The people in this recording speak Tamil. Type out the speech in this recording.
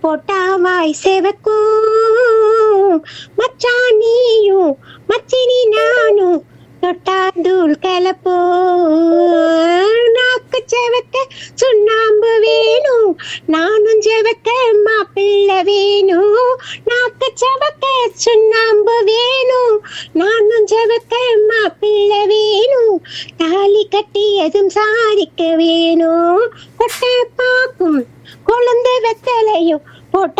போட்டாவாய் செவக்கும் மச்சான் நீயும் மச்சினி நானும் தொட்டாந்தூள் கலப்போ நாக்கு செவக்க சுண்ணாம்பு வேணும் நானும் செவக்க மாப்பிள்ளை வேணும் நாக்கு செவக்க சுண்ணாம்பு வேணும் நானும் செவக்க மாப்பிள்ளை வேணும் தாலி கட்டியதும் சாதிக்க வேணும் கொட்டை பாக்கும் கொழுந்து வெத்தலையும் போட்ட